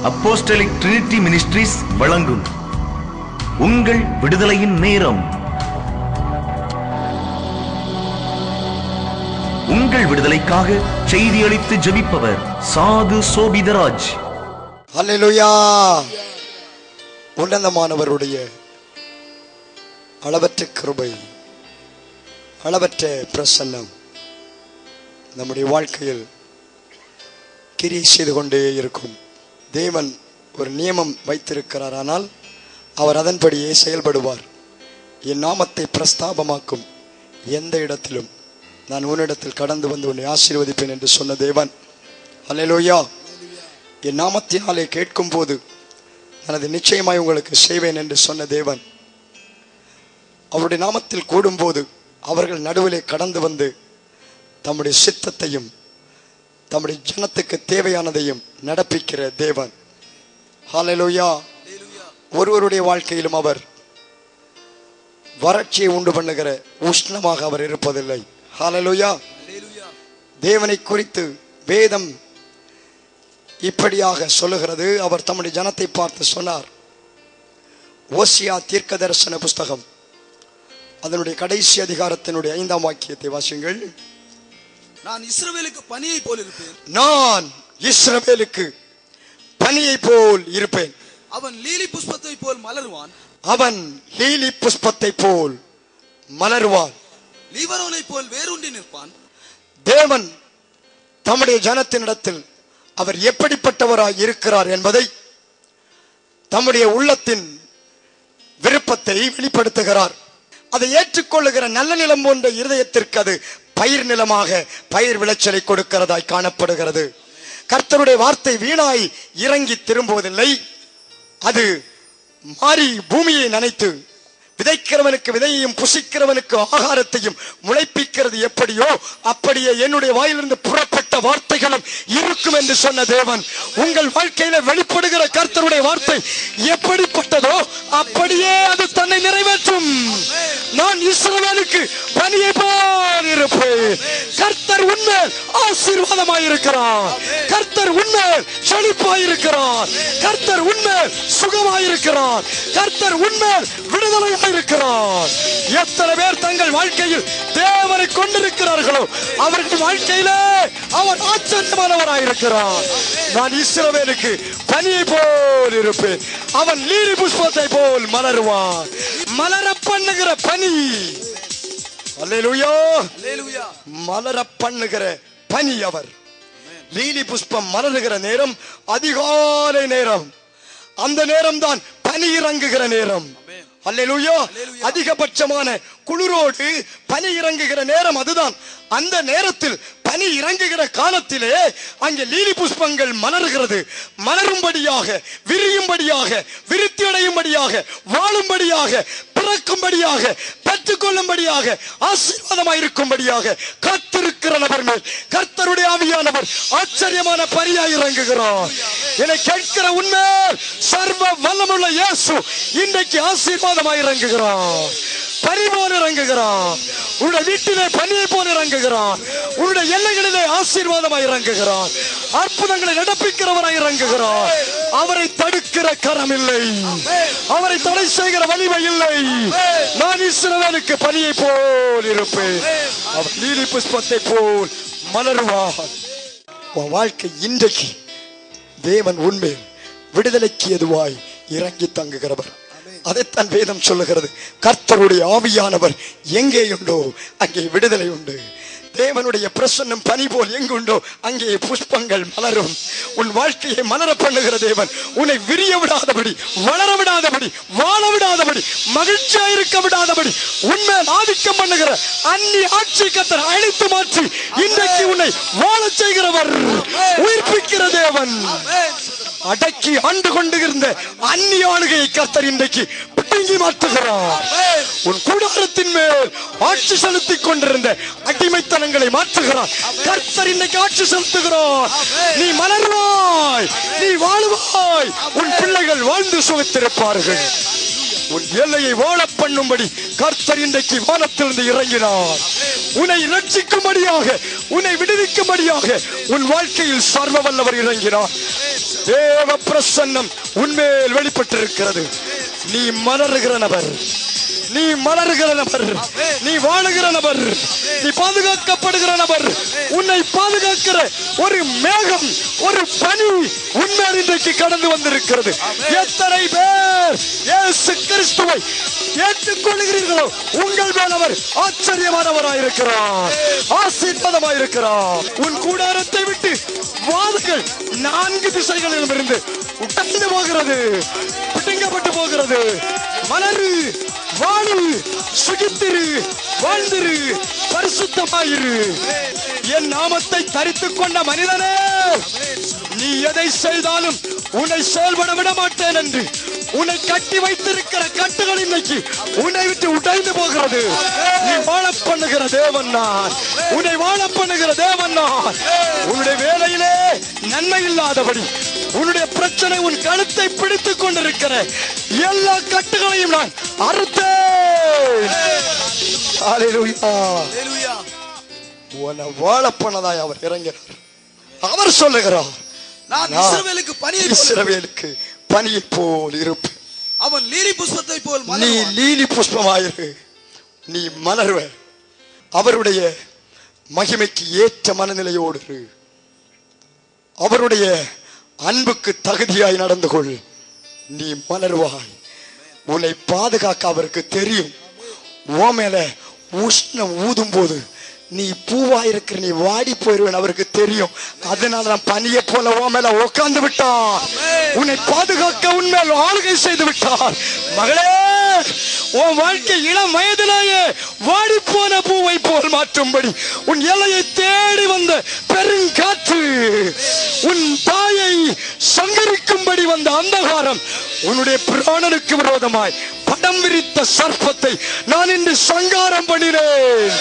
Apostolic trinity ministries வழங்கும் உங்கள் விடுதலையின் நேரம் உங்கள் விடுதலைக்காக செய்தி அளித்து ஜெபிப்பவர் சாது சோபிதராஜ் அல்லேலூயா உன்னதமானவருடைய அளவற்ற கிருபை அளவற்ற பிரசன்னம் நம்முடைய வாழ்க்கையில் கிரியை செய்து கொண்டே இருக்கும் தேவன் ஒரு நியமம் வைத்திருக்கிறாரானால் அவர் அதன்படியே செயல்படுவார் என் நாமத்தை பிரஸ்தாபமாக்கும் எந்த இடத்திலும் நான் உன்னிடத்தில் கடந்து வந்து உன்னை ஆசீர்வதிப்பேன் என்று சொன்ன தேவன் அல்லேலூயா என் நாமத்தினாலே கேட்கும் போது நான் அதை நிச்சயமாய் உங்களுக்கு செய்வேன் என்று சொன்ன தேவன் அவருடைய நாமத்தில் கூடும்போது அவர்கள் நடுவிலே கடந்து வந்து தம்முடைய சித்தத்தையும் தம்முடைய ஜனத்துக்கு தேவையானதையும் நடப்பிக்கிற தேவன் ஹalleluya ஒருவருடைய வாழ்க்கையிலும் அவர் வறட்சியை உண்டு பண்ணுகிற உஷ்ணமாக அவர் இருப்பதில்லை ஹalleluya தேவனை குறித்து வேதம் இப்படியாக சொல்லுகிறது அவர் தம்முடைய ஜனத்தை பார்த்து சொன்னார் ஓசியா தீர்க்க தரிசன புஸ்தகம் அதனுடைய கடைசி அதிகாரத்தினுடைய ஐந்தாம் வாக்கியத்தை வாசியுங்கள் நான் இஸ்ரவேலுக்கு பனியை போல் இருப்பேன் நான் இஸ்ரவேலுக்கு பனியை போல் இருப்பேன் அவன் லீலி புஷ்பத்தை போல் மலருவான் அவன் லீலி புஷ்பத்தை போல் மலருவான் லீவரோனை போல் வேரூன்றி நிற்பான் தேவன் தம்முடைய ஜனத்தினிடத்தில் அவர் எப்படிப்பட்டவராய் இருக்கிறார் என்பதை தம்முடைய உள்ளத்தின் விருப்பத்தை வெளிப்படுத்துகிறார் அதை ஏற்றுக்கொள்ளுகிற நல்ல நிலம் போன்ற இருதயத்திற்கு அது பயிர் நிலமாக பயிர் விளைச்சலை கொடுக்கிறதாய் காணப்படுகிறது கர்த்தருடைய வார்த்தை வீணாய் இறங்கி திரும்புவதில்லை அது மாறி பூமியை நனைத்து விதைக்கிறவனுக்கு விதையையும் புசிக்கிறவனுக்கு ஆகாரத்தையும் முளைப்பிக்கிறது எப்படியோ அப்படியே என்னுடைய வாயிலிருந்து புறப்பட்ட வார்த்தைகளும் இருக்கும் என்று சொன்ன தேவன் உங்கள் வாழ்க்கையில வெளிப்படுகிற கர்த்தருடைய வார்த்தை எப்படிப்பட்டதோ அப்படியே அது தன்னை நிறைவேற்றும் நான் இஸ்ரவேலுக்கு பனியை போல் இருப்பேன் கர்த்தர் உண்மையில் ஆசீர்வாதமாயிருக்கிறார் கர்த்தர் உண்மையில் செழிப்பாயிருக்கிறார் கர்த்தர் உண்மையில் சுகமாயிருக்கிறார் கர்த்தர் உண்மையில் விடுதலையாயிருக்கிறார் எத்தனை பேர் தங்கள் வாழ்க்கையில் தேவனை கொண்டிருக்கிறார்களோ அவர்கள் வாழ்க்கையிலே அவர் ஆச்சரியமானவராயிருக்கிறார் நான் இஸ்ரவேலுக்கு பனியை போல் இருப்பேன் அவன் லீலி புஷ்பத்தை போல் மலருவான் மலர பண்ணுகிற பனி அல்லேலூயா அல்லேலூயா மலர பண்ணுகிற பனி அவர் லீலி புஷ்பம் மலருகிற நேரம் அதிகாலை நேரம் அந்த நேரம் தான் பனி இறங்குகிற நேரம் அல்லேலூயா அதிகபட்சமான குளிரோடு பனி இறங்குகிற நேரம் அதுதான் அந்த நேரத்தில் பனி இறங்குகிற காலத்திலே அங்கே லீலி புஷ்பங்கள் மலர்கிறது மலரும்படியாக விரியும்படியாக விருத்தி அடையும்படியாக வாழும்படியாக பிறக்கும்படியாக பெற்றுக்கொள்ளும்படியாக ஆசீர்வாதமாக இருக்கும்படியாக காத்திருக்கிற நபர் மேல் கர்த்தருடைய ஆவியானவர் ஆச்சரியமான பரியாய் இறங்குகிறார் என கேட்கிற உண்மை சர்வ வல்லமுள்ள இயேசு இன்றைக்கு ஆசீர்வாதமாய் இறங்குகிறார் பனி போல இறங்குகிறான் உன்னுடைய வீட்டிலே பனியை போல இறங்குகிறான் உன்னுடைய எல்லைகளிலே ஆசீர்வாதமாய் இறங்குகிறான் அற்புதங்களை நடப்பிக்கிறவராய் இறங்குகிறான் அவரை தடுக்கிற கரம் இல்லை அவரை தடை செய்கிற வலிமை இல்லை நான் இஸ்ரவேலுக்கு பனியை போல் இருப்பேன் அவர் லீலி புஷ்பத்தை போல் மலருவார் உன் வாழ்க்கை இன்றைக்கு தேவன் உண்மையில் விடுதலைக்கு எதுவாய் இறங்கி தங்குகிறவர் அதைத்தான் வேதம் சொல்லுகிறது கர்த்தருடைய ஆவியானவர் எங்கே உண்டோ அங்கே விடுதலை உண்டு தேவனுடைய பிரசன்னம் பனி போல் எங்குண்டோ அங்கே புஷ்பங்கள் மலரும் உன் வாழ்க்கையை மலர பண்ணுகிற தேவன் உன்னை விரிய விடாதபடி வளர விடாதபடி வாழ விடாதபடி மகிழ்ச்சியா இருக்க விடாதபடி உண்மை ஆதிக்கம் பண்ணுகிற அந்நி ஆட்சி கத்தர் அழித்து மாற்றி இன்றைக்கு உன்னை வாழச் செய்கிறவர் உயிர்ப்பிக்கிற தேவன் அடக்கி ஆண்டு கொண்டு இருந்த அந்நிய ஆளுகையை கர்த்தர் இன்றைக்கு பிடுங்கி மாற்றுகிறார் உன் கூடாரத்தின் மேல் ஆட்சி செலுத்திக் கொண்டிருந்த அடிமைத்தனங்களை மாற்றுகிறார் கர்த்தர் இன்னைக்கு ஆட்சி செலுத்துகிறார் நீ மலர்வாய் நீ வாழுவாய் உன் பிள்ளைகள் வாழ்ந்து சுகத்திருப்பார்கள் உன் எல்லையை வாழ பண்ணும்படி கர்த்தர் இன்றைக்கு வானத்திலிருந்து இறங்கினார் உன்னை ரட்சிக்கும்படியாக உன்னை விடுவிக்கும்படியாக உன் வாழ்க்கையில் சர்வ வல்லவர் இறங்கினார் தேவ பிரசன்னம் உன்மேல் வெளிப்பட்டிருக்கிறது நீ மலருகிற நபர் நீ மலருகிற நபர் நீ வாழுகிற நபர் நீ பாதுகாக்கப்படுகிற நபர் உன்னை பாதுகாக்கிற ஒரு மேகம் ஒரு பனி உன்மேல் இன்றைக்கு கடந்து வந்திருக்கிறது எத்தனை பேர் இயேசு கிறிஸ்துவை ஏற்றுக்கொள்கிறீர்களோ உங்கள் மேல் அவர் ஆச்சரியமானவராயிருக்கிறார் ஆசீர்வாதமாயிருக்கிறார் உன் கூடாரத்தை விட்டு வாதுகள் நான்கு திசைகளிலும் இருந்து உடைந்து போகிறது பிடுங்கப்பட்டு போகிறது மலரு வாழு சுகித்திரு வாழ்ந்திரு பரிசுத்தமாயிரு என் நாமத்தை தரித்துக் கொண்ட மனிதனே நீ எதை செய்தாலும் உன்னை செயல்பட விட மாட்டேன் என்று உன்னை கட்டி வைத்திருக்கிற கட்டுகள் இன்னைக்கு உன்னை விட்டு உடைந்து போகிறது நீ வாழ பண்ணுகிற தேவன் நான் உன்னை வாழ பண்ணுகிற தேவன் நான் உன்னுடைய வேலையிலே நன்மை இல்லாதபடி உன்னுடைய பிரச்சனை உன் கழுத்தை பிடித்துக் கொண்டிருக்கிற எல்லா கட்டுகளையும் நான் அறுத்தேன் ஹalleluya ஹalleluya உன்னை வாழ பண்ணதாய் அவர் இறங்கிறார் அவர் சொல்லுகிறார் நான் நான் இஸ்ரவேலுக்கு பணியை போல் இஸ்ரவேலுக்கு பனியை போல் இருப்பேன் அவன் லீலி புஷ்பத்தை போல் நீ மலருவான். லீலி புஷ்பமாயிரு நீ மலர்வ அவருடைய மகிமைக்கு ஏற்ற மனநிலையோடு இரு. அவருடைய அன்புக்கு தகுதியாய் நடந்து கொள் நீ மலர்வாய் உன்னை பாதுகாக்க அவருக்கு தெரியும் ஓ மேல உஷ்ணம் ஊதும் போது நீ பூவா இருக்கிற நீ வாடி போயிருவேன் அவருக்கு தெரியும் அதனால நான் பனியை போல ஓ மேல உட்கார்ந்து விட்டார் உன்னை பாதுகாக்க உன்மேல் ஆளுகை செய்து விட்டார் மகளே உன் வாழ்க்கை இளம் வயதிலேயே வாடி போன பூவை போல் மாற்றும்படி உன் எல்லையை தேடி வந்த பெருங்காற்று உன் தாயை சங்கரிக்கும்படி வந்த அந்தகாரம் உன்னுடைய பிராணனுக்கு விரோதமாய் படம் விரித்த சர்ப்பத்தை நான் இன்று சங்காரம் பண்ணினேன்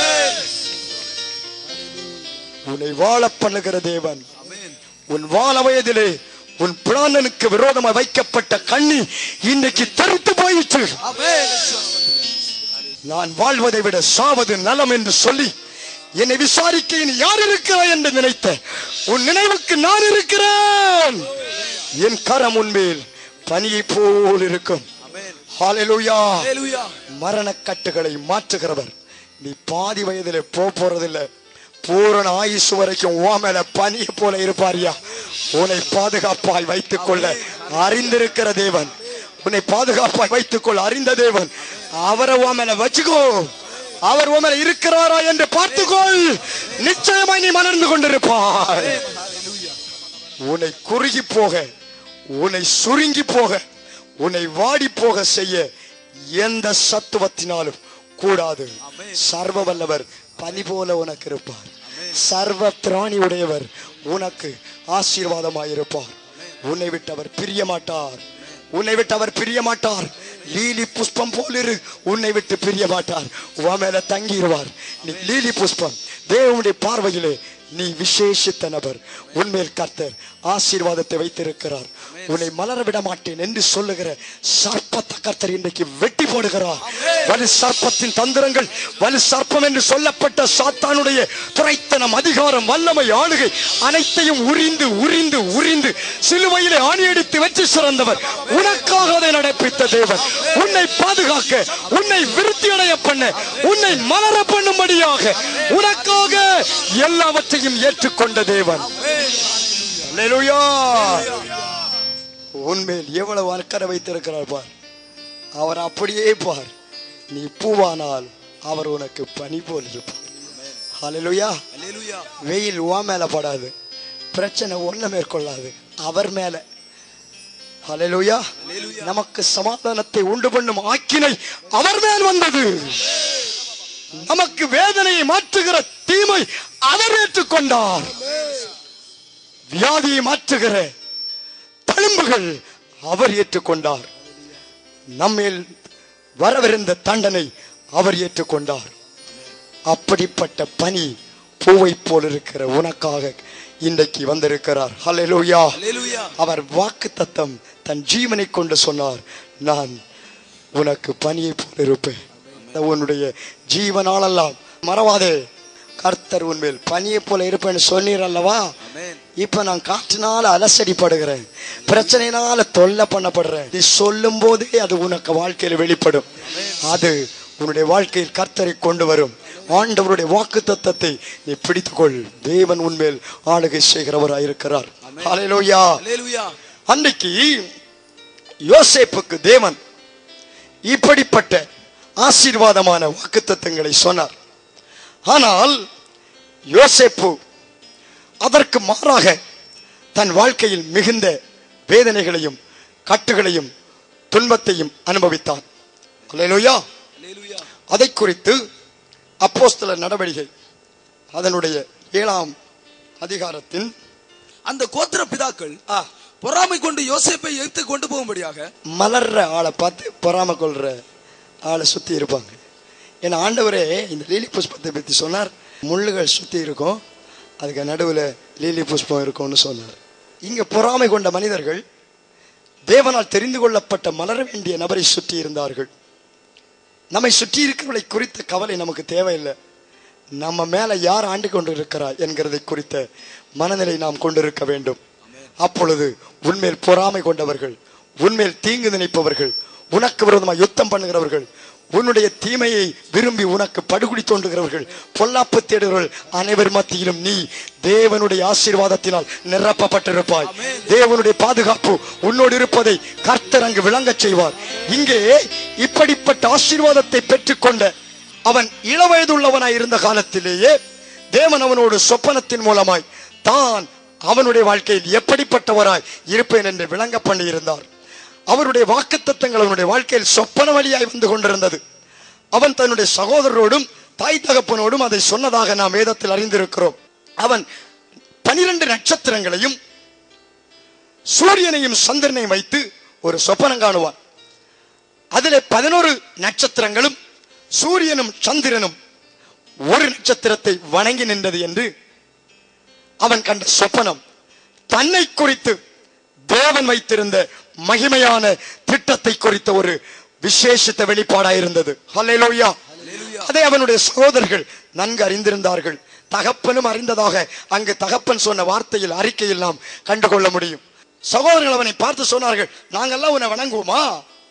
உன்னை வாழ பண்ணுகிற தேவன் ஆமென். உன் வாழ வயதிலே உன் பிராணனுக்கு விரோதமாய் வைக்கப்பட்ட கண்ணி இன்றைக்கு தரித்து போயிற்று ஆமென். நான் வாழ்வதை விட சாவது நலம் என்று சொல்லி என்னை விசாரிக்க இனி யார் இருக்கிறாய் என்று நினைத்த உன் நினைவுக்கு நான் இருக்கிறேன் என் கரம் உன்மேல் பனியை போல் இருக்கும் ஆமென். ஹalleluya ஹalleluya. மரணக்கட்டுகளை மாற்றுகிறவர் நீ பாதி வயதிலே போக போறதில்லை பூரண ஆயுசு வரைக்கும் ஓ மேல பனிய போல இருப்பாரியா உன்னை பாதுகாப்பாய் வைத்துக் கொள்ள அறிந்திருக்கிற தேவன் உன்னை பாதுகாப்பாய் வைத்துக் கொள்ள அறிந்த தேவன் அவரை ஓ மேல வச்சுக்கோ அவர் உன் மேல இருக்கிறாரா என்று பார்த்துக்கொள் நிச்சயமாய் நீ மலர்ந்து கொண்டிருப்பாய் உன்னை குறுகி போக உன்னை சுருங்கி போக உன்னை வாடி போக செய்ய எந்த சத்துவத்தினாலும் கூடாது சர்வ வல்லவர் பனி போல உனக்கு இருப்பார் சர்வ பிராணி உடையவர் உனக்கு ஆசீர்வாதமாயிருப்பார் உன்னை விட்டு அவர் பிரிய மாட்டார் உன்னை விட்டு அவர் பிரிய மாட்டார் லீலி புஷ்பம் போலிரு உன்னை விட்டு பிரிய மாட்டார் உன் மேல தங்கிடுவார் நீ லீலி புஷ்பம் தேவனுடைய பார்வையிலே நீ விசேஷித்த நபர் உன்மேல் கர்த்தர் ஆசீர்வாதத்தை வைத்திருக்கிறார் உன்னை மலர விட மாட்டேன் என்று சொல்லுகிற சர்ப்பத்தை கர்த்தர் இன்றைக்கு வெட்டி போடுகிறார் வலு சர்ப்பத்தின் தந்திரங்கள் வலு சர்ப்பம் என்று சொல்லப்பட்ட சாத்தானுடைய துரைத்தனம் அதிகாரம் வல்லமை ஆளுகை அனைத்தையும் உரிந்து உரிந்து உரிந்து சிலுவையிலே ஆணியடித்து வெற்றி சிறந்தவர் உனக்காக அதை நடப்பித்த தேவன் உன்னை பாதுகாக்க உன்னை விருத்தியடைய பண்ண உன்னை மலர பண்ணும்படியாக உனக்காக எல்லாவற்றையும் ஏற்றுக்கொண்ட தேவன் அல்லேலூயா உன்மேல் எவ்வளவு அக்கறை வைத்திருக்கிறார் பார் அவர் அப்படியே பார் நீ பூவானால் அவர் உனக்கு பனி போல் இருப்பார் ஹalleluya ஹalleluya. வெயில் உன் மேல படாது பிரச்சனை ஒண்ணு மேற்கொள்ளாது அவர் மேல ஹalleluya நமக்கு சமாதானத்தை உண்டு பண்ணும் ஆக்கினை அவர் மேல் வந்தது நமக்கு வேதனையை மாற்றுகிற தீமை அவர் ஏற்றுக்கொண்டார் வியாதியை மாற்றுகிற தழும்புகள் அவர் ஏற்றுக்கொண்டார் நம்மேல் வரவிருந்த தண்டனை அவர் ஏற்றுக்கொண்டார் அப்படிப்பட்ட பனி பூவை போல் இருக்கிற உனக்காக இன்றைக்கு வந்திருக்கிறார் ஹalleluya ஹalleluya. அவர் வாக்கு தத்தம் தன் ஜீவனை கொண்டு சொன்னார் நான் உனக்கு பனியை போல் இருப்பேன் இந்த உன்னுடைய ஜீவனாலெல்லாம் மறவாதே கர்த்தர் உன்மேல் பனியை போல இருப்பேன்னு சொன்னீர் அல்லவா ஆமென். இப்ப நான் காற்றினால அலசடிப்படுகிறேன் பிரச்சனையினால தொல்லை பண்ணப்படுற நீ சொல்லும் போதே அது உனக்கு வாழ்க்கையில வெளிப்படும் அது உன்னுடைய வாழ்க்கையில் கர்த்தரை கொண்டு வரும் ஆண்டவருடைய வாக்கு தத்தத்தை நீ பிடித்துக்கொள் தேவன் உன்மேல் ஆளுகை செய்கிறவராய் இருக்கிறார் ஹalleluya அல்லேலூயா அன்னைக்கு யோசேப்புக்கு தேவன் இப்படிப்பட்ட ஆசீர்வாதமான வாக்குத்தத்தங்களை சொன்னார் ஆனால் யோசேப்பு அதற்கு மாறாக தன் வாழ்க்கையில் மிகுந்த வேதனைகளையும் கட்டுகளையும் துன்பத்தையும் அனுபவித்தான் அல்லேலூயா அல்லேலூயா அதை குறித்து அப்போஸ்தல நடவடிக்கை அதனுடைய ஏழாம் அதிகாரத்தின் அந்த கோத்திர பிதாக்கள் ஆ, பொறாமை கொண்டு யோசேப்பை எடுத்து கொண்டு போகும்படியாக மலர்ற ஆளை பார்த்து பொறாம கொள்ற ஆளை சுத்தி இருப்பாங்க ஏன்னா ஆண்டவரே இந்த லீலி புஷ்பத்தை பத்தி சொன்னார் முள்ளுகள் சுத்தி இருக்கும் அதுக்கு நடுவுல லீலி புஷ்பம் இருக்கும்னு சொன்னார் இங்க பொறாமை கொண்ட மனிதர்கள் தேவனால் தெரிந்து கொள்ளப்பட்ட மலர வேண்டிய நபரை சுற்றி இருந்தார்கள் நம்மை சுற்றி இருக்கிறவர்களை குறித்த கவலை நமக்கு தேவையில்லை நம்ம மேல யார் ஆண்டு கொண்டு இருக்கிறார் என்கிறதை குறித்த மனநிலை நாம் கொண்டிருக்க வேண்டும் அப்பொழுது உன்மேல் பொறாமை கொண்டவர்கள் உன்மேல் தீங்கு நினைப்பவர்கள் உனக்கு விரோதமாக யுத்தம் பண்ணுகிறவர்கள் உன்னுடைய தீமையை விரும்பி உனக்கு படுகுடி தோன்றுகிறவர்கள் பொல்லாப்பு தேடுகிறவர்கள் அனைவர் மத்தியிலும் நீ தேவனுடைய ஆசீர்வாதத்தினால் நிரப்பப்பட்டிருப்பாய் தேவனுடைய பாதுகாப்பு உன்னோடு இருப்பதை கர்த்தர் அங்கு விளங்கச் செய்வார் இங்கே இப்படிப்பட்ட ஆசீர்வாதத்தை பெற்றுக்கொண்ட அவன் இளவயதுள்ளவனாய் இருந்த காலத்திலேயே தேவன் அவனோடு சொப்பனத்தின் மூலமாய் தான் அவனுடைய வாழ்க்கையில் எப்படிப்பட்டவராய் இருப்பேன் என்று விளங்க பண்ணியிருந்தார் அவருடைய வாக்குத்தத்தங்கள் அவனுடைய வாழ்க்கையில் சொப்பன வழியாய் வந்து கொண்டிருந்தது அவன் தன்னுடைய சகோதரரோடும் தாய் தகப்பனோடும் அதை சொன்னதாக நாம் வேதத்தில் அறிந்திருக்கிறோம் அவன் பனிரெண்டு நட்சத்திரங்களையும் சூரியனையும் சந்திரனையும் வைத்து ஒரு சொப்பனம் காணுவான் அதிலே பதினோரு நட்சத்திரங்களும் சூரியனும் சந்திரனும் ஒரு நட்சத்திரத்தை வணங்கி நின்றது என்று அவன் கண்ட சொப்பனம் தன்னை குறித்து தேவன் வைத்திருந்த மகிமையான திட்டத்தை குறித்த ஒரு விசேஷித்த வெளிப்பாடாயிருந்தது ஹalleluya அதை அவனுடைய சகோதரர்கள் நன்கு அறிந்திருந்தார்கள் தகப்பனும் அறிந்ததாக அங்கு தகப்பன் சொன்ன வார்த்தையில் அறிக்கையில் நாம் கண்டுகொள்ள முடியும் சகோதரர்கள் அவனை பார்த்து சொன்னார்கள் நாங்கெல்லாம் உன்னை வணங்குவோமா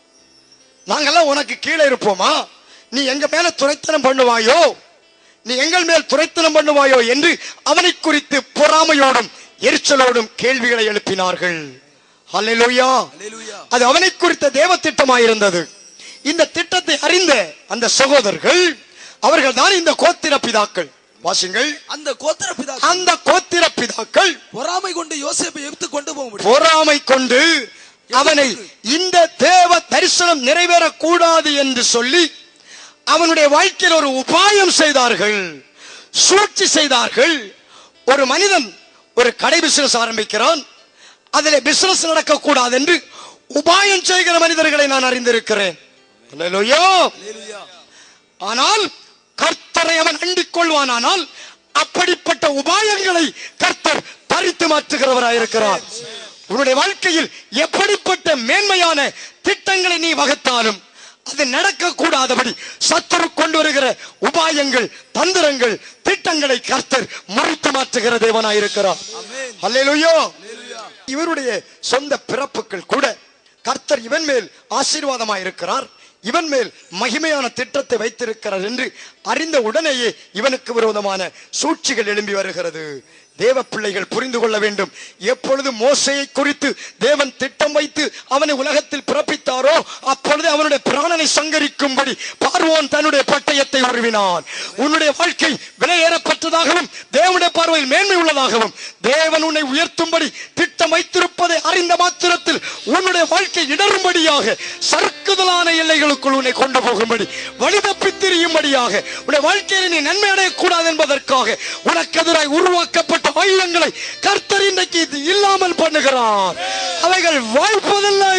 நாங்கெல்லாம் உனக்கு கீழே இருப்போமா நீ எங்க மேல துரைத்தனம் பண்ணுவாயோ நீ எங்கள் மேல் துரைத்தனம் பண்ணுவாயோ என்று அவனை குறித்து பொறாமையோடும் எரிச்சலோடும் கேள்விகளை எழுப்பினார்கள் ஹalleluya அல்லேலூயா அது அவனை குறித்த தேவ திட்டமாயிருந்தது இந்த திட்டத்தை அறிந்த அந்த சகோதரர்கள் அவர்கள் தான் இந்த கோத்திர பிதாக்கள் வாசிங்கள் அந்த கோத்திர பிதாக்கள் அந்த கோத்திர பிதாக்கள் பொறாமை கொண்டு யோசேப்பை எடுத்து கொண்டு போக முடியும் பொறாமை கொண்டு அவனை இந்த தேவ தரிசனம் நிறைவேறக்கூடாது என்று சொல்லி அவனுடைய வாழ்க்கையில் ஒரு உபாயம் செய்தார்கள் சூழ்ச்சி செய்தார்கள் ஒரு மனிதன் ஒரு கடை பிசினஸ் ஆரம்பிக்கிறான் அதில் பிசினஸ் நடக்கக்கூடாது என்று உபாயம் செய்கிற மனிதர்களை நான் அறிந்திருக்கிறேன் அல்லேலூயா. அல்லேலூயா ஆனால் கர்த்தரை அவன் அண்டிக் கொள்வானானால் அப்படிப்பட்ட உபாயங்களை கர்த்தர் பறித்து மாற்றுகிறவராயிருக்கிறார் உன்னுடைய வாழ்க்கையில் எப்படிப்பட்ட மேன்மையான திட்டங்களை நீ வகுத்தாலும் அது நடக்கக்கூடாதபடி சத்துரு கொண்டு வருகிற உபாயங்கள் தந்திரங்கள் திட்டங்களை கர்த்தர் மறுத்து மாற்றுகிற தேவனாயிருக்கிறார் ஆமென். அல்லேலூயா அல்லேலூயா இவருடைய சொந்த பிறப்புகள் கூட கர்த்தர் இவன் மேல் ஆசீர்வாதமாயிருக்கிறார் இவன் மேல் மகிமையான திட்டத்தை வைத்திருக்கிறார் என்று அறிந்த உடனேயே இவனுக்கு விரோதமான சூழ்ச்சிகள் எழும்பி வருகிறது தேவ பிள்ளைகள் புரிந்து கொள்ள வேண்டும் எப்பொழுது மோசையை குறித்து தேவன் திட்டம் வைத்து அவனை உலகத்தில் பிறப்பித்தாரோ அப்பொழுது அவனுடைய பிராணனை சங்கரிக்கும்படி பார்வோன் தன்னுடைய பட்டயத்தை உருவினான் உன்னுடைய வாழ்க்கை விலையேறப்பட்டதாகவும் தேவனுடைய பார்வையில் மேன்மை உள்ளதாகவும் தேவன் உன்னை உயர்த்தும்படி திட்டம் வைத்திருப்பதை அறிந்த மாத்திரத்தில் உன்னுடைய வாழ்க்கை இடரும்படியாக சறுக்குதலான எல்லைகளுக்குள் உன்னை கொண்டு போகும்படி வழிதப்பி திரியும்படியாக உன்னுடைய வாழ்க்கையில் நீ நன்மை அடையக்கூடாது என்பதற்காக உனக்கு எதிராய் உருவாக்கப்பட்ட ஆயுதங்களை கர்த்தர் இன்றைக்கு இது இல்லாமல் பண்ணுகிறார் அவைகள் வாய்ப்பதில்லை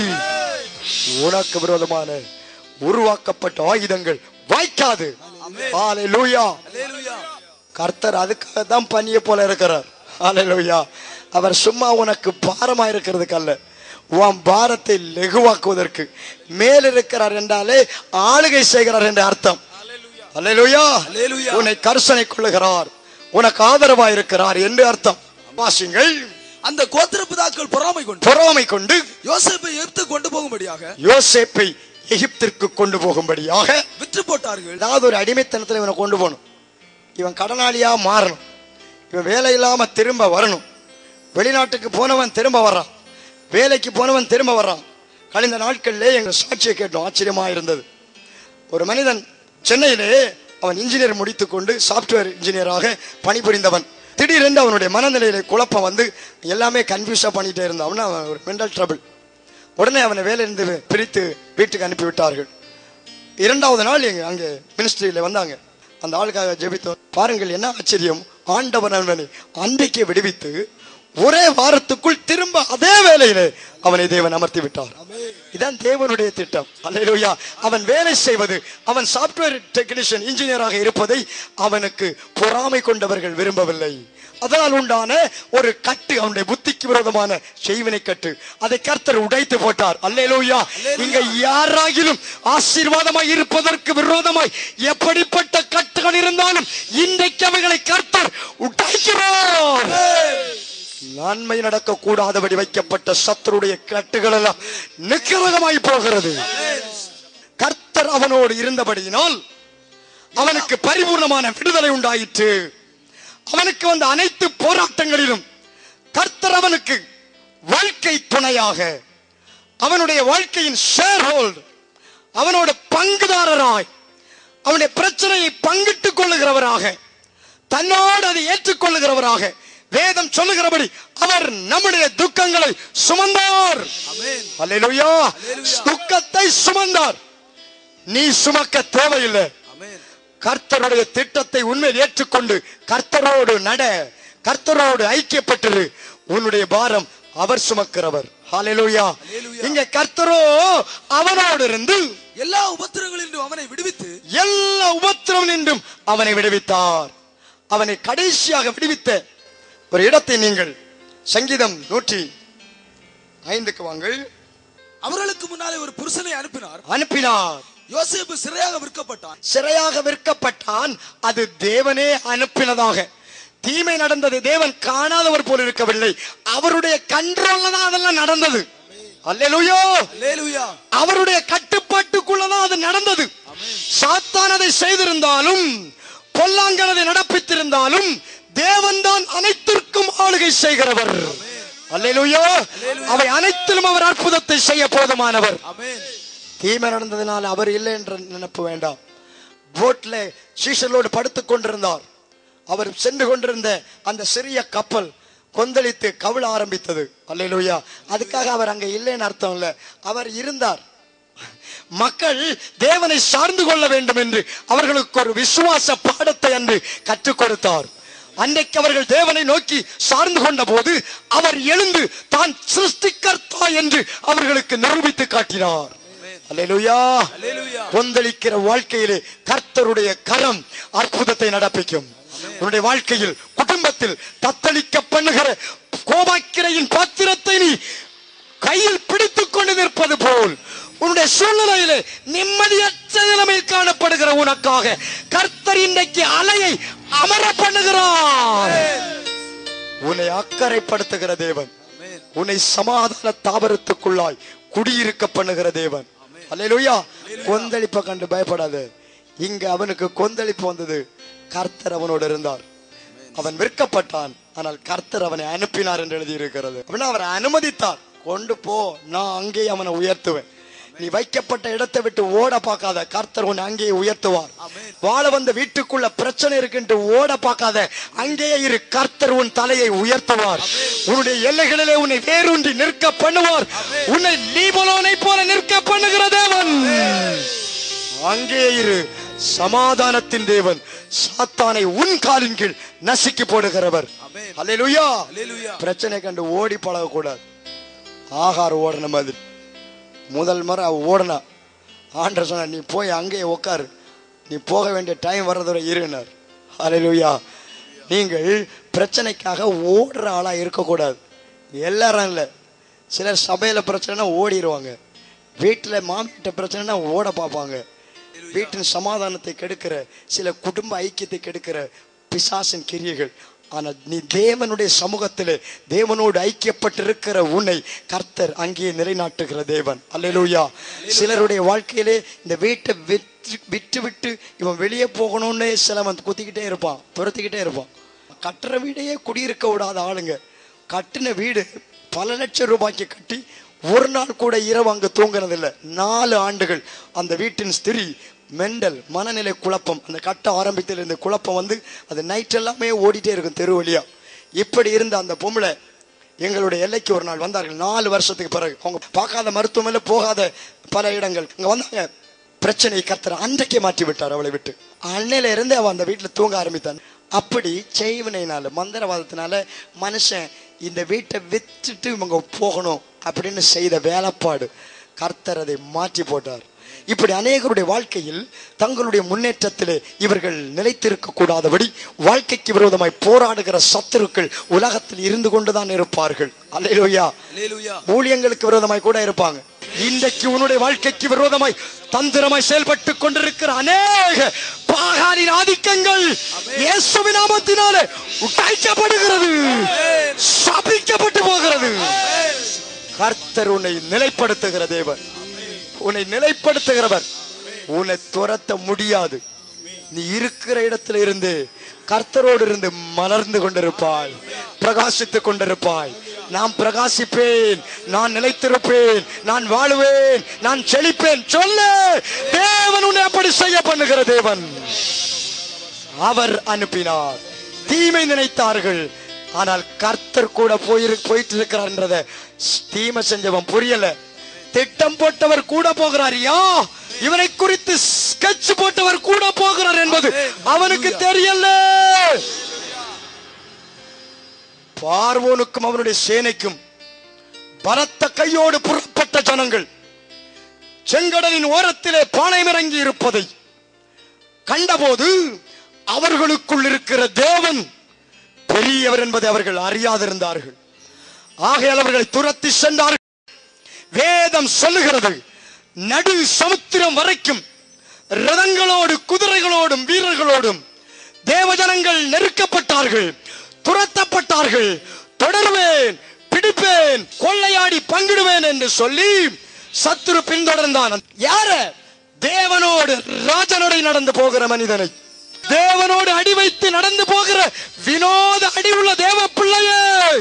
உனக்கு விரோதமான உருவாக்கப்பட்ட ஆயுதங்கள் வாய்க்காது ஹalleluya அல்லேலூயா கர்த்தர் அதுக்காக தான் பனிய போல இருக்கிறார் ஹalleluya அவர் சும்மா உனக்கு பாரமா இருக்கிறதுக்கு அல்ல உன் பாரத்தை லெகுவாக்குவதற்கு மேல் இருக்கிறார் என்றாலே ஆளுகை செய்கிறார் என்ற அர்த்தம் அல்லேலூயா அல்லேலூயா. உன்னை கர்சனை கொள்ளுகிறார் உனக்கு ஆதரவா இருக்கிறார் என்று அர்த்தம் வாசிங்கள் அந்த கோத்திர பிதாக்கள் பொறாமை கொண்டு பொறாமை கொண்டு யோசேப்பை எகிப்து கொண்டு போகும்படியாக யோசேப்பை எகிப்திற்கு கொண்டு போகும்படியாக விற்று போட்டார்கள் ஏதாவது ஒரு அடிமைத்தனத்துல இவனை கொண்டு போகணும் இவன் கடனாளியா மாறணும் இவன் வேலை இல்லாம திரும்ப வரணும் வெளிநாட்டுக்கு போனவன் திரும்ப வர்றான் வேலைக்கு போனவன் திரும்ப வர்றான் கழிந்த நாட்களிலே எங்கள் சாட்சியை கேட்டோம் ஆச்சரியமா இருந்தது ஒரு மனிதன் சென்னையிலே அவன் இன்ஜினியர் முடித்துக்கொண்டு சாப்ட்வேர் இன்ஜினியராக பணிபுரிந்தவன் திடீரென்று அவனுடைய மனநிலையில குழப்பம் வந்து எல்லாமே கன்ஃபியூஸா பண்ணிட்டே இருந்தான் அவன் அவன் ஒரு மென்டல் ட்ரபிள் உடனே அவனை வேலையிலிருந்து பிரித்து வீட்டுக்கு அனுப்பி விட்டார்கள் இரண்டாவது நாள் எங்க அங்கே மினிஸ்ட்ரியில வந்தாங்க அந்த ஆளுக்காக ஜெபித்தோம் பாருங்கள் என்ன ஆச்சரியம் ஆண்டவன் அவனை அன்றைக்கு விடுவித்து ஒரே வாரத்துக்குள் திரும்ப அதே வேலையிலே அவனை தேவன் அமர்த்தி விட்டார் இதான் தேவனுடைய திட்டம் அல்லேலூயா அவன் வேலை செய்வது அவன் சாப்ட்வேர் டெக்னீஷியன் இன்ஜினியராக இருப்பதை அவனுக்கு பொறாமை கொண்டவர்கள் விரும்பவில்லை அதனால் உண்டான ஒரு கட்டு அவனுடைய புத்திக்கு விரோதமான செய்வினை கட்டு அதை கர்த்தர் உடைத்து போட்டார் அல்லேலூயா இங்க யாராகிலும் ஆசீர்வாதமாய் இருப்பதற்கு விரோதமாய் எப்படிப்பட்ட கட்டுகள் இருந்தாலும் இன்றைக்கு அவைகளை கர்த்தர் உடைக்கிறார் நன்மை நடக்க கூடாதபடி வைக்கப்பட்ட சத்தருடைய கட்டுகள் எல்லாம் நிக்கிரகமாய் போகிறது கர்த்தர் அவனோடு இருந்தபடியினால் அவனுக்கு பரிபூர்ணமான விடுதலை உண்டாயிற்று அவனுக்கு வந்த அனைத்து போராட்டங்களிலும் கர்த்தர் அவனுக்கு வாழ்க்கை துணையாக அவனுடைய வாழ்க்கையின் ஷேர் ஹோல்ட் அவனோட பங்குதாரராய் அவனுடைய பிரச்சனையை பங்கிட்டுக் கொள்ளுகிறவராக தன்னோடு அதை ஏற்றுக்கொள்ளுகிறவராக வேதம் சொல்லுகிறபடி அவர் நம்முடைய துக்கங்களை சுமந்தார் ஆமென். அல்லேலூயா துக்கத்தை சுமந்தார் நீ சுமக்க தேவையில்லை ஆமென். கர்த்தருடைய திட்டத்தை உண்மையில் ஏற்றுக்கொண்டு கர்த்தரோடு நட கர்த்தரோடு ஐக்கியப்பட்டிரு உன்னுடைய பாரம் அவர் சுமக்கிறவர் ஹalleluya Hallelujah. இங்க கர்த்தரோ அவனோடு இருந்து எல்லா உபத்திரங்களிலும் அவனை விடுவித்து எல்லா உபத்திரம் நின்றும் அவனை விடுவித்தார் அவனை கடைசியாக விடுவித்த ஒரு இடத்தை நீங்கள் சங்கீதம் நூற்றி ஐந்துக்கு வாங்கள் அவர்களுக்கு முன்னாலே ஒரு புருஷனை அனுப்பினார் அனுப்பினார் யோசேப்பு சிறையாக விற்கப்பட்டான் சிறையாக விற்கப்பட்டான் அது தேவனே அனுப்பினதாக தீமை நடந்தது தேவன் காணாதவர் போல் இருக்கவில்லை அவருடைய கண்ட்ரோல்ல தான் அதெல்லாம் நடந்தது அல்லேலூயா அல்லேலூயா அவருடைய கட்டுப்பாட்டுக்குள்ளதான் அது நடந்தது சாத்தான் அதை செய்திருந்தாலும் பொல்லாங்கன் அதை நடப்பித்திருந்தாலும் தேவன் தான் அனைத்திற்கும் ஆளுகை செய்கிறவர் அல்லேலூயா அவை அனைத்திலும் அவர் அற்புதத்தை செய்ய போதுமானவர் ஆமென் தீமை நடந்ததினால் அவர் இல்லை என்ற நினைப்பு வேண்டாம் போட்ல சீசலோடு படுத்துக் கொண்டிருந்தார் அவர் சென்று கொண்டிருந்த அந்த சிறிய கப்பல் கொந்தளித்து கவிழ ஆரம்பித்தது அல்லேலூயா அதுக்காக அவர் அங்க இல்லைன்னு அர்த்தம் இல்ல அவர் இருந்தார் மக்கள் தேவனை சார்ந்து கொள்ள வேண்டும் என்று அவர்களுக்கு ஒரு விசுவாச பாடத்தை அன்று கற்றுக் கொடுத்தார் அன்றைக்கு அவர்கள் தேவனை நோக்கி சார்ந்து கொண்ட போது அவர் எழுந்து தான் சிருஷ்டிகர்த்தா என்று அவர்களுக்கு நிரூபித்து காட்டினார் அல்லேலூயா அல்லேலூயா கொந்தளிக்கிற வாழ்க்கையிலே கர்த்தருடைய கரம் அற்புதத்தை நடப்பிக்கும் உன்னுடைய வாழ்க்கையில் குடும்பத்தில் தத்தளிக்க பண்ணுகிற கோபாக்கிரையின் பாத்திரத்தை நீ கையில் பிடித்துக் கொண்டு நிற்பது போல் உன்னுடைய சூழ்நிலையிலே நிம்மதியற்ற நிலைமையில் காணப்படுகிற உனக்காக கர்த்தர் இன்றைக்கு அலையை அமர பண்ணுகிறார் உன்னை அக்கறைப்படுத்துகிற தேவன் ஆமென் உன்னை சமாதான தாவரத்துக்குள்ளாய் குடியிருக்க பண்ணுகிற தேவன் அல்லேலூயா கொந்தளிப்பை கண்டு பயப்படாத இங்க அவனுக்கு கொந்தளிப்பு வந்தது கர்த்தர் அவனோடு இருந்தார் அவன் விற்கப்பட்டான் ஆனால் கர்த்தர் அவனை அனுப்பினார் என்று எழுதி இருக்கிறது அப்படின்னா அவரை அனுமதித்தார் கொண்டு போ நான் அங்கே அவனை உயர்த்துவேன் நீ வைக்கப்பட்ட இடத்தை விட்டு ஓட பார்க்காத கர்த்தர் உன்னை அங்கேயே உயர்த்துவார் வாழ வந்த வீட்டுக்குள்ள பிரச்சனை இருக்குன்ட்டு ஓட பார்க்காத அங்கேயே இரு கர்த்தர் உன் தலையை உயர்த்துவார் உன்னுடைய எல்லைகளிலே உன்னை வேரூன்றி நிற்க பண்ணுவார் உன்னை லீபலோனை போல நிற்க பண்ணுகிற தேவன் அங்கே இரு சமாதானத்தின் தேவன் சாத்தானை உன் காலின் கீழ் நசுக்கி போடுகிறவர் ஆமென். அல்லேலூயா அல்லேலூயா பிரச்சனை கண்டு ஓடி பழக கூடாது ஆகார் ஓடின மாதிரி முதல் முறை அவ ஓடினா ஆண்டர் சொன்ன நீ போய் அங்கேயே உட்காரு நீ போக வேண்டிய டைம் வர்றதுவரை இருனார் அல்லேலூயா நீங்கள் பிரச்சனைக்காக ஓடுற ஆளா இருக்கக்கூடாது எல்லாரும் இல்லை சிலர் சபையில பிரச்சனைனா ஓடிடுவாங்க வீட்டில் மாமிட்ட பிரச்சனைனா ஓட பார்ப்பாங்க வீட்டின் சமாதானத்தை கெடுக்கிற சில குடும்ப ஐக்கியத்தை கெடுக்கிற பிசாசின் கிரியைகள் ஆனா நீ தேவனுடைய சமூகத்திலே தேவனோடு ஐக்கியப்பட்டிருக்கிற உன்னை கர்த்தர் அங்கேயே நிலைநாட்டுகிற தேவன் அல்லேலூயா சிலருடைய வாழ்க்கையிலே இந்த வீட்டை விற்று விட்டு விட்டு இவன் வெளியே போகணும்னே சிலவன் குத்திக்கிட்டே இருப்பான் துரத்திக்கிட்டே இருப்பான் கட்டுற வீடையே குடியிருக்க விடாத ஆளுங்க கட்டின வீடு பல லட்சம் ரூபாய்க்கு கட்டி ஒரு நாள் கூட இரவு அங்க தூங்குனதில்லை நாலு ஆண்டுகள் அந்த வீட்டின் ஸ்திரீ மெண்டல் மனநிலை குழப்பம் அந்த கட்ட ஆரம்பத்தில் இருந்த குழப்பம் வந்து அது நைட் எல்லாமே ஓடிட்டே இருக்கும் தெரு வழியா இப்படி இருந்த அந்த பொம்பளை எங்களுடைய எல்லைக்கு ஒரு நாள் வந்தார்கள் நாலு வருஷத்துக்கு பிறகு அவங்க பார்க்காத மருத்துவமனையில் போகாத பல இடங்கள் இங்க வந்தாங்க பிரச்சனையை கர்த்தர் அன்றைக்கே மாற்றி விட்டார் அவளை விட்டு அன்னையில இருந்து அவன் அந்த வீட்டில் தூங்க ஆரம்பித்தான் அப்படி செய்வினைனால மந்திரவாதத்தினால மனுஷன் இந்த வீட்டை வித்துட்டு இவங்க போகணும் அப்படின்னு செய்த வேலைப்பாடு கர்த்தர் அதை மாற்றி போட்டார் இப்படி அநேகருடைய வாழ்க்கையில் தங்களுடைய முன்னேற்றத்திலே இவர்கள் நிலைத்திருக்க கூடாதபடி வாழ்க்கைக்கு விரோதமாய் போராடுகிற சத்துருக்கள் உலகத்தில் இருந்து கொண்டுதான் இருப்பார்கள் அல்லேலூயா அல்லேலூயா ஊழியங்களுக்கு விரோதமாய் கூட இருப்பாங்க இன்றைக்கு உன்னுடைய வாழ்க்கைக்கு விரோதமாய் தந்திரமாய் செயல்பட்டு கொண்டிருக்கிற அநேக பாகாலின் ஆதிக்கங்கள் இயேசுவின் நாமத்தினாலே உடைக்கப்படுகிறது சபிக்கப்பட்டு போகிறது கர்த்தர் உன்னை நிலைப்படுத்துகிற தேவன் உன்னை நிலைப்படுத்துகிறவர் உன்னை துரத்த முடியாது நீ இருக்கிற இடத்துல இருந்து கர்த்தரோடு இருந்து மலர்ந்து கொண்டிருப்பாய் பிரகாசித்துக் கொண்டிருப்பாய் நான் பிரகாசிப்பேன் நான் நிலைத்திருப்பேன் நான் வாழுவேன் நான் செழிப்பேன் சொல்லு தேவன் உன்னை அப்படி செய்ய பண்ணுகிற தேவன் அவர் அனுப்பினார் தீமை நினைத்தார்கள் ஆனால் கர்த்தர் கூட போயிரு போயிட்டு இருக்கிறார்ன்றத தீமை செஞ்சவன் புரியல திட்டம் போட்டவர் கூட போகிறார் யா இவனை குறித்து ஸ்கெட்ச் போட்டவர் கூட போகிறார் என்பது அவனுக்கு தெரியல பார்வோனுக்கும் அவனுடைய சேனைக்கும் பலத்த கையோடு புறப்பட்ட ஜனங்கள் செங்கடலின் ஓரத்திலே பாளையம் இறங்கி இருப்பதை கண்டபோது அவர்களுக்குள் இருக்கிற தேவன் பெரியவர் என்பதை அவர்கள் அறியாதிருந்தார்கள் ஆகையால் அவர்களை துரத்தி சென்றார்கள் வேதம் சொல்லுகிறது நடு சமுத்திரம் வரைக்கும் ரதங்களோடு குதிரைகளோடும் வீரர்களோடும் தேவஜனங்கள் நெருக்கப்பட்டார்கள் துரத்தப்பட்டார்கள் தொடர்வேன் பிடிப்பேன் கொள்ளையாடி பங்கிடுவேன் என்று சொல்லி சத்துரு பின்தொடர்ந்தான் யார தேவனோடு ராஜனோடு நடந்து போகிற மனிதனை தேவனோடு அடி வைத்து நடந்து போகிற வினோத அடி உள்ள தேவ பிள்ளையே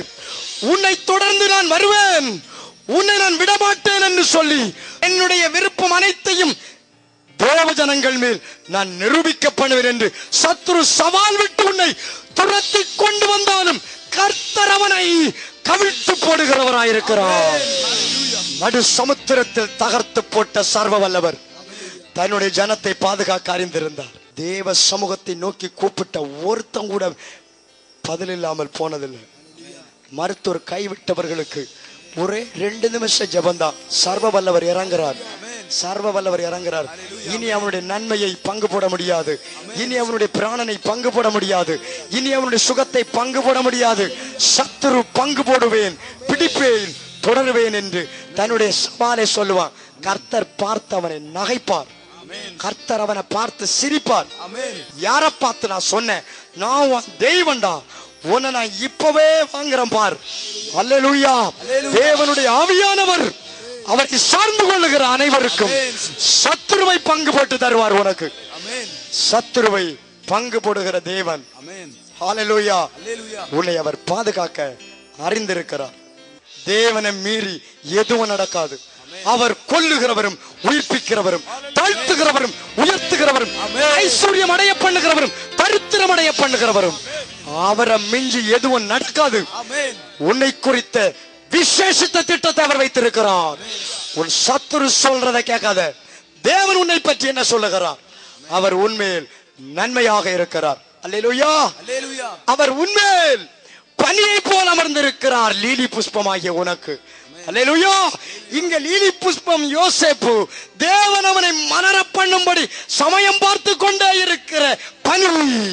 உன்னை தொடர்ந்து நான் வருவேன் உன்னை நான் விடமாட்டேன் என்று சொல்லி என்னுடைய விருப்பம் அனைத்தையும் தேவ ஜனங்கள் மேல் நான் நிரூபிக்க பண்ணுவேன் என்று சத்ரு சவால் விட்டு உன்னை துரத்தி கொண்டு வந்தாலும் கர்த்தர் அவனை கவிழ்த்து போடுகிறவராயிருக்கிறார் நடு சமுத்திரத்தில் தகர்த்து போட்ட சர்வ வல்லவர் தன்னுடைய ஜனத்தை பாதுகாக்க அறிந்திருந்தார் தேவ சமூகத்தை நோக்கி கூப்பிட்ட ஒருத்தன் கூட பதில் இல்லாமல் போனதில்லை மருத்துவர் கைவிட்டவர்களுக்கு ஒரே ரெண்டு நிமிஷம் ஜெபந்தான் சர்வ வல்லவர் இறங்குறார் சர்வ வல்லவர் இறங்குறார் இனி அவனுடைய நன்மையை பங்கு போட முடியாது இனி அவனுடைய பிராணனை பங்கு போட முடியாது இனி அவனுடைய சுகத்தை பங்கு போட முடியாது சத்துரு பங்கு போடுவேன் பிடிப்பேன் தொடருவேன் என்று தன்னுடைய சவாலை சொல்லுவான் கர்த்தர் பார்த்து அவனை நகைப்பார் கர்த்தர் அவனை பார்த்து சிரிப்பார் யார பார்த்து நான் சொன்னேன் நான் உன் தெய்வன்டா உன்னை நான் இப்பவே வாங்குறேன் பார் அல்லேலூயா தேவனுடைய ஆவியானவர் அவரை சார்ந்து கொள்ளுகிற அனைவருக்கும் சத்துருவை பங்கு போட்டு தருவார் உனக்கு அமேன் சத்துருவை பங்கு போடுகிற தேவன் அமேன் ஹalleluya அல்லேலூயா உன்னை அவர் பாதுகாக்க அறிந்திருக்கிறார் தேவனை மீறி எதுவும் நடக்காது அவர் கொல்லுகிறவரும் உயிர்ப்பிக்கிறவரும் தாழ்த்துகிறவரும் உயர்த்துகிறவரும் ஐஸ்வர்யம் அடைய பண்ணுகிறவரும் தரித்திரம் அடைய பண்ணுகிறவரும் அவரை மிஞ்சி எதுவும் நடக்காது அமேன் உன்னை குறித்த விசேஷித்த திட்டத்தை அவர் வைத்திருக்கிறார் உன் சத்துரு சொல்றதை கேட்காத தேவன் உன்னை பற்றி என்ன சொல்லுகிறார் அவர் உண்மையில் நன்மையாக இருக்கிறார் அல்லேலூயா அல்லேலூயா அவர் உண்மையில் பனியை போல் அமர்ந்திருக்கிறார் லீலி புஷ்பமாகிய உனக்கு அல்லேலூயா இங்க லீலி புஷ்பம் யோசேப்பு தேவன் அவனை மலர பண்ணும்படி சமயம் பார்த்து கொண்டே இருக்கிற பனி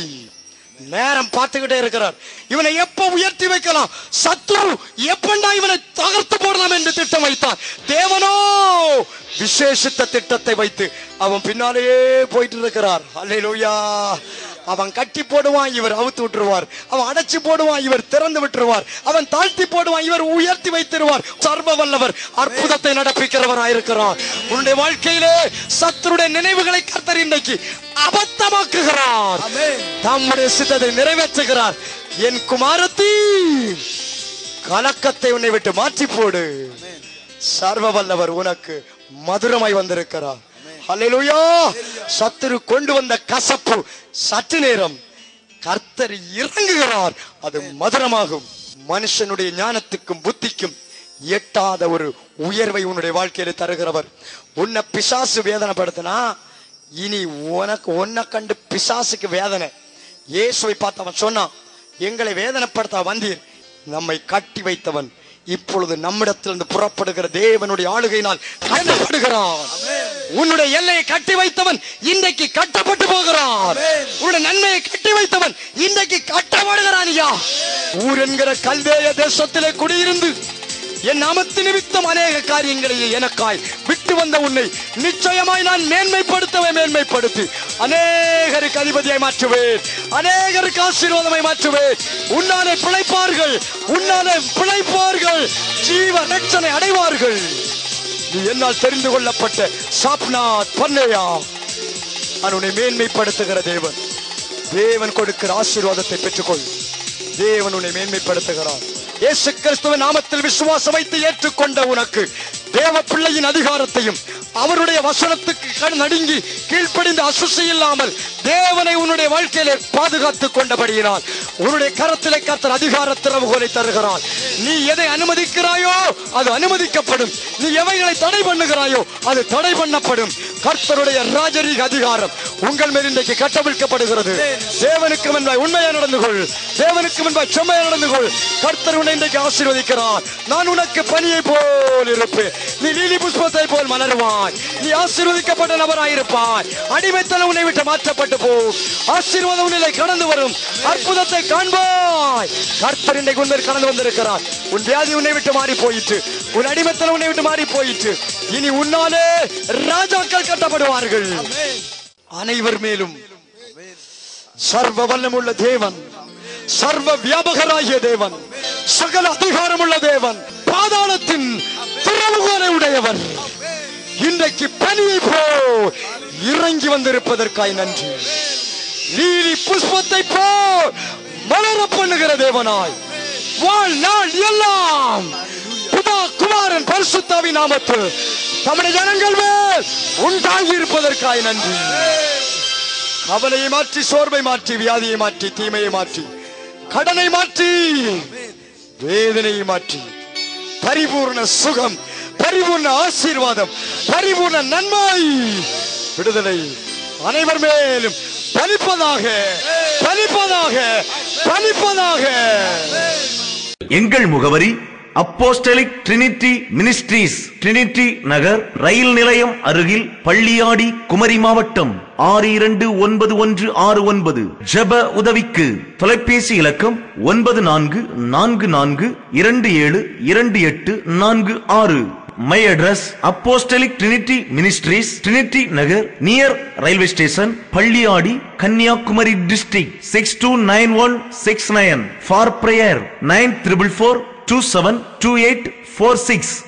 நேரம் பார்த்துக்கிட்டே இருக்கிறார் இவனை எப்ப உயர்த்தி வைக்கலாம் சத்ரு எப்பண்டா இவனை தகர்த்து போடலாம் என்று திட்டம் வைத்தான் தேவனோ விசேஷித்த திட்டத்தை வைத்து அவன் பின்னாலேயே போயிட்டு இருக்கிறார் அல்லேலூயா அவன் கட்டி போடுவான் இவர் அவுத்து விட்டுருவார் அவன் அடைச்சு போடுவான் இவர் திறந்து விட்டுருவார் அவன் தாழ்த்தி போடுவான் இவர் உயர்த்தி வைத்திருவார் சர்வ வல்லவர் அற்புதத்தை நடப்பிக்கிறவராயிருக்கிறார் உன்னுடைய வாழ்க்கையிலே சத்துருடைய நினைவுகளை கர்த்தர் இன்றைக்கு அபத்தமாக்குகிறார் ஆமென். தம்முடைய சித்தத்தை நிறைவேற்றுகிறார் என் குமாரத்தி கலக்கத்தை உன்னை விட்டு மாற்றி போடு சர்வ வல்லவர் உனக்கு மதுரமாய் வந்திருக்கிறார் ஹalleluya சத்துரு கொண்டு வந்த கசப்பு சற்று நேரம் கர்த்தர் இறங்குகிறார் அது மதுரமாகும் மனுஷனுடைய ஞானத்துக்கும் புத்திக்கும் எட்டாத ஒரு உயர்வை உன்னுடைய வாழ்க்கையில தருகிறவர் உன்னை பிசாசு வேதனைப்படுத்தினா இனி உனக்கு உன்னை கண்டு பிசாசுக்கு வேதனை இயேசுவை பார்த்து அவன் சொன்னான் எங்களை வேதனைப்படுத்த வந்தீர் நம்மை கட்டி வைத்தவன் இப்பொழுது நம்மிடத்திலிருந்து புறப்படுகிற தேவனுடைய ஆளுகையினால் கட்டப்படுகிறான் உன்னுடைய எல்லையை கட்டி வைத்தவன் இன்றைக்கு கட்டப்பட்டு போகிறான் உன்னுடைய நன்மையை கட்டி வைத்தவன் இன்றைக்கு கட்டப்படுகிறான் ஐயா ஊர் என்கிற கல்தேய தேசத்திலே குடியிருந்து என் நாமத்து நிமித்தம் அநேக காரியங்களை எனக்காய் விட்டு வந்த உன்னை நிச்சயமாய் நான் மேன்மைப்படுத்தவே மேன்மைப்படுத்தி அநேகருக்கு அதிபதியாய் மாற்றுவேன் அநேகருக்கு ஆசீர்வாதமாய் மாற்றுவேன் உன்னாலே பிழைப்பார்கள் உன்னாலே பிழைப்பார்கள் ஜீவ ரட்சனை அடைவார்கள் நீ என்னால் தெரிந்து கொள்ளப்பட்ட சாப்நாத் பண்ணையா நான் உன்னை மேன்மைப்படுத்துகிற தேவன் தேவன் கொடுக்கிற ஆசீர்வாதத்தை பெற்றுக்கொள் தேவன் உன்னை மேன்மைப்படுத்துகிறார் இயேசு கிறிஸ்துவின் நாமத்தில் விசுவாசம் வைத்து ஏற்றுக்கொண்ட உனக்கு தேவ பிள்ளையின் அதிகாரத்தையும் அவருடைய வசனத்துக்கு கண் நடுங்கி கீழ்ப்படிந்து அசுசி இல்லாமல் தேவனை உன்னுடைய வாழ்க்கையிலே பாதுகாத்துக் கொண்டபடியினால் உன்னுடைய கரத்திலே கர்த்தர் அதிகார திறவுகோலை தருகிறார் நீ எதை அனுமதிக்கிறாயோ அது அனுமதிக்கப்படும் நீ எவைகளை தடை பண்ணுகிறாயோ அது தடை பண்ணப்படும் கர்த்தருடைய ராஜரீக அதிகாரம் உங்கள் மேல் இன்றைக்கு கட்டவிழ்க்கப்படுகிறது தேவனுக்கு முன்பாய் உண்மையா நடந்து கொள் தேவனுக்கு முன்பாய் செம்மையா நடந்து கொள் கர்த்தர் உன்னை இன்றைக்கு ஆசீர்வதிக்கிறார் நான் உனக்கு பனியை போல் இருப்பேன் நீ லீலி புஷ்பத்தை போல் மலருவாய் நீ ஆசீர்வதிக்கப்பட்ட நபராயிருப்பாய் அடிமைத்தனம் உன்னை விட்டு மாற்றப்பட்டு போ ஆசீர்வாதம் உன்னிலை கடந்து வரும் அற்புதத்தை காண்பாய் கர்த்தர் இன்றைக்கு உன்னை கடந்து வந்திருக்கிறார் உன் வியாதி உன்னை விட்டு மாறி போயிற்று உன் அடிமைத்தனம் உன்னை விட்டு மாறி போயிற்று இனி உன்னாலே ராஜாக்கள் கட்டப்படுவார்கள் அனைவர் மேலும் சர்வ வல்லமுள்ள தேவன் சர்வ வியாபகராகிய தேவன் சகல அதிகாரமுள்ள தேவன் பாதாளத்தின் திறவுகோலை உடையவன் இன்றைக்கு பனியை போ இறங்கி வந்திருப்பதற்காய் நன்றி லீலி புஷ்பத்தை போ மலர பண்ணுகிற தேவனாய் வாழ் நாள் எல்லாம் பிதா குமாரன் பரிசுத்தாவி நாமத்தில் தம்முடைய ஜனங்கள் மேல் உண்டாகி இருப்பதற்காய் நன்றி கவலையை மாற்றி சோர்வை மாற்றி வியாதியை மாற்றி தீமையை மாற்றி கடனை மாற்றி வேதனையை மாற்றி பரிபூர்ண சுகம் பரிபூர்ண ஆசீர்வாதம் பரிபூர்ண நன்மை விடுதலை அனைவர் மேலும் பலிப்பதாக பலிப்பதாக பலிப்பதாக எங்கள் முகவரி apostolic trinity ministries trinity Nagar ரயில் நிலையம் அருகில் பள்ளியாடி குமரி மாவட்டம் ஆறு இரண்டு ஒன்பது ஒன்று ஆறு ஒன்பது ஜெப உதவிக்கு தொலைபேசி இலக்கம் ஒன்பது நான்கு நான்கு நான்கு இரண்டு ஏழு இரண்டு எட்டு நான்கு ஆறு my address apostolic trinity ministries trinity Nagar near railway station Palliyadi Kanniyakumari district six two nine one six nine for prayer nine triple four two seven two eight four six